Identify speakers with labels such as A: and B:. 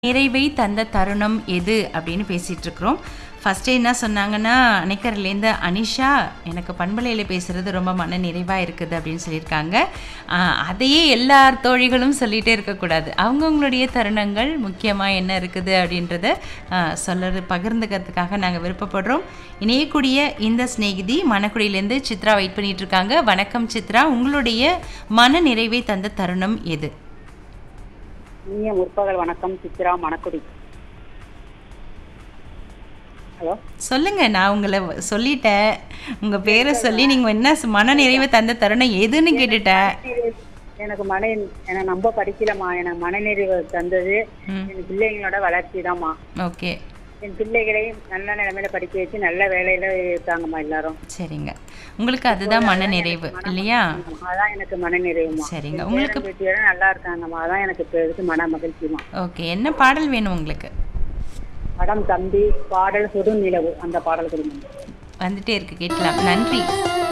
A: நிறைவை தந்த தருணம் எது அப்படின்னு பேசிட்டு இருக்கிறோம் ஃபஸ்ட்டு என்ன சொன்னாங்கன்னா அணைக்கரிலேருந்து அனிஷா எனக்கு பண்பலையில் பேசுகிறது ரொம்ப மன நிறைவாக இருக்குது அப்படின்னு சொல்லியிருக்காங்க ஆஹ், அதையே எல்லார் தோழிகளும் சொல்லிகிட்டே இருக்கக்கூடாது அவங்கவுங்களுடைய தருணங்கள் முக்கியமாக என்ன இருக்குது அப்படின்றத ஆஹ், சொல்றது பகிர்ந்துக்கிறதுக்காக நாங்கள் விருப்பப்படுறோம் இணையக்கூடிய இந்த சிநேகிதி மணக்குடியிலேருந்து சித்ரா வெயிட் பண்ணிட்டு இருக்காங்க வணக்கம் சித்ரா உங்களுடைய மன நிறைவை தந்த தருணம் எது
B: இனிய முற்பகல் வணக்கம் சித்ரா மணக்குடி ஹலோ
A: சொல்லுங்க நான் உங்களை வ- சொல்லிட்டேன் உங்க பேரை சொல்லி நீங்க என்ன ச- மன நிறைவு தந்த தருணம் எதுன்னு கேட்டுட்டேன்
B: எனக்கு மன எனக்கு நம்ப படிக்கலம்மா எனக்கு மனநிறைவு தந்தது
A: ம்.
B: என் பிள்ளைங்களோட வளர்ச்சி தான்மா
A: ஓகே
B: என் பிள்ளைகளையும் நல்ல நிலைமையில படிக்க வச்சு நல்ல வேலையில இருக்காங்கம்மா எல்லாரும்
A: சரிங்க உங்களுக்கு அதுதான் மன நிறைவு இல்லையா
B: அதான் எனக்கு மனநிறைவுமா
A: சரிங்க
B: என்
A: உங்களுக்கு
B: பேரன் பேத்தியோட நல்லா இருக்காங்கம்மா அதான் எனக்கு இப்ப இருக்கு மன மகிழ்ச்சிமா
A: ஓகே என்ன பாடல் வேணும் உங்களுக்கு
B: படம் தம்பி பாடல் சுடு நிலவு அந்த பாடல் கொடுங்க
A: வந்துட்டே இருக்கு கேட்கலாம் நன்றி